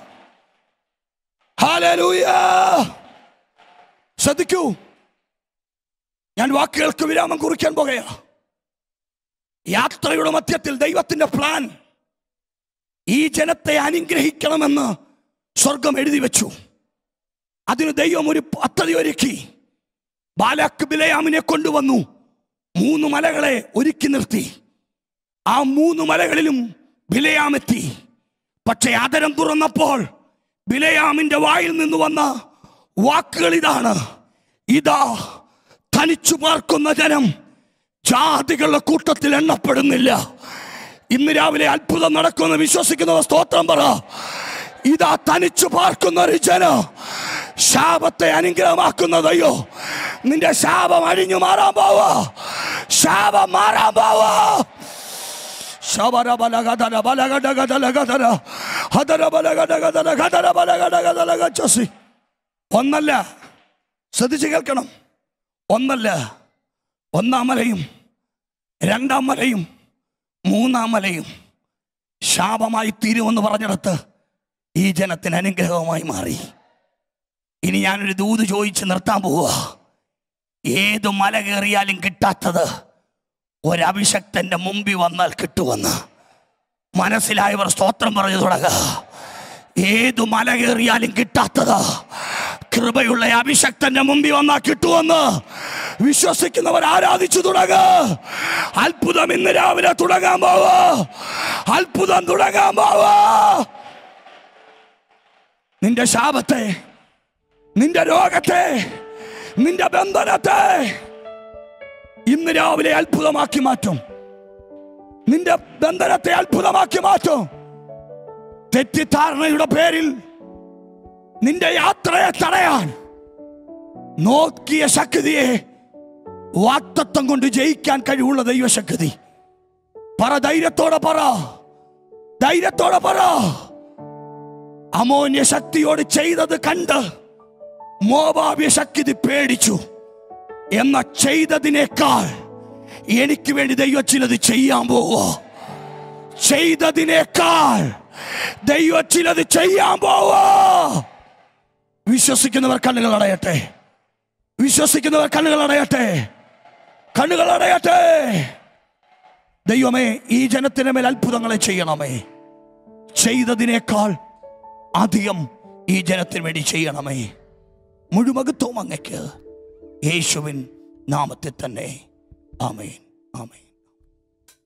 ഹാലലൂയ ശ്രദ്ധിക്കൂ ഞാൻ വാക്കുകൾക്ക് വിരാമം കുറിക്കാൻ പോകുകയാ യാത്രയുടെ മധ്യത്തിൽ ദൈവത്തിന്റെ പ്ലാൻ ഈ ജനത്തെ അനുഗ്രഹിക്കണമെന്ന് സ്വർഗം എഴുതി വെച്ചു അതിന് ദൈവം ഒരു പദ്ധതി ഒരുക്കി ബാലാക്ക് ബിലയാമിനെ കൊണ്ടുവന്നു മൂന്ന് മലകളെ ഒരുക്കി നിർത്തി ആ മൂന്ന് മലകളിലും ബിലയാമെത്തി പക്ഷെ ആദരം തുറന്നപ്പോൾ ബിലയാമിന്റെ വായിൽ നിന്ന് വന്ന വാക്കുകൾ ഇതാണ് ഇതാ തനിച്ചു പാർക്കുന്ന ജനം ജാതികളുടെ കൂട്ടത്തിൽ എണ്ണപ്പെടുന്നില്ല ഇന്ന് രാവിലെ അത്ഭുതം നടക്കുമെന്ന് വിശ്വസിക്കുന്നവർ സ്തോത്രം പറ ഇതാ തനിച്ചു പാർക്കുന്ന ഒരു ജനം ശാപത്തെ അനുഗ്രഹമാക്കുന്നതയ്യോ നിന്റെ ശാപം അഴിഞ്ഞു മാറാൻ പോവാ ശാപം മാറാൻ പോവാ ശബര ബലഗദര ബലഗഡഗദലഗദര ഹദര ബലഗഡഗദല ഗദര ബലഗഡഗദലഗച്ചസി ഒന്നല്ല ശ്രദ്ധിച്ച് കേൾക്കണം ഒന്നല്ല ഒന്നാം മലയും രണ്ടാം മലയും മൂന്നാം മലയും ശാപമായി തീരുമെന്ന് പറഞ്ഞിടത്ത് ഈ ജനത്തിന് അനുഗ്രഹമായി മാറി ഇനി ഞാനൊരു ദൂത് ചോദിച്ച് നിർത്താൻ പോവുക ഏത് മല കയറിയാലും കിട്ടാത്തത് ഒരഭിഷക്തന്റെ മുമ്പിൽ വന്നാൽ കിട്ടുമെന്ന് മനസ്സിലായവർ സ്തോത്രം പറഞ്ഞു തുടങ്ങുക ഏതു മല കയറിയാലും കിട്ടാത്തത് കൃപയുള്ള അഭിഷക്തന്റെ മുമ്പിൽ വന്നാൽ കിട്ടുമെന്ന് വിശ്വസിക്കുന്നവർ ആരാധിച്ചു തുടങ്ങുക അത്ഭുതം ഇന്ന് രാവിലെ തുടങ്ങാൻ പോവാ അത്ഭുതം തുടങ്ങാൻ പോവാ നിന്റെ ശാപത്തെ നിന്റെ രോഗത്തെ നിന്റെ ബന്ധനത്തെ ഇന്ന് രാവിലെ അത്ഭുതമാക്കി മാറ്റും നിന്റെ ബന്ധനത്തെ അത്ഭുതമാക്കി മാറ്റും തെറ്റിദ്ധാരണയുടെ പേരിൽ നിന്റെ യാത്രയെ തടയാൻ നോക്കിയ ശക്തിയെ വാക്തത്വം കൊണ്ട് ജയിക്കാൻ കഴിവുള്ള ദൈവശക്തി പറ ധൈര്യത്തോടെ പറ ധൈര്യത്തോടെ പറ അമോന്യ ശക്തിയോട് ചെയ്തത് കണ്ട് മോവാബ്യ ശക്തി പേടിച്ചു എന്ന ചെയ്തതിനേക്കാൾ എനിക്ക് വേണ്ടി ദൈവം ചിലത് ചെയ്യാൻ പോവോ ചെയ്തതിനേക്കാൾ ദൈവം ചിലത് ചെയ്യാൻ പോവോ വിശ്വസിക്കുന്നവർ കണ്ണുകൾ അടയട്ടെ വിശ്വസിക്കുന്നവർ കണ്ണുകൾ അടയട്ടെ കണ്ണുകൾ അടയട്ടെ ദൈവമേ ഈ ജനത്തിന് മേൽ അത്ഭുതങ്ങളെ ചെയ്യണമേ ചെയ്തതിനേക്കാൾ അധികം ഈ ജനത്തിന് വേണ്ടി ചെയ്യണമേ മുഴുവകത്വം അങ്ങയ്ക്ക് യേശുവിൻ നാമത്തിൽ തന്നെ ആമേൻ ആമേൻ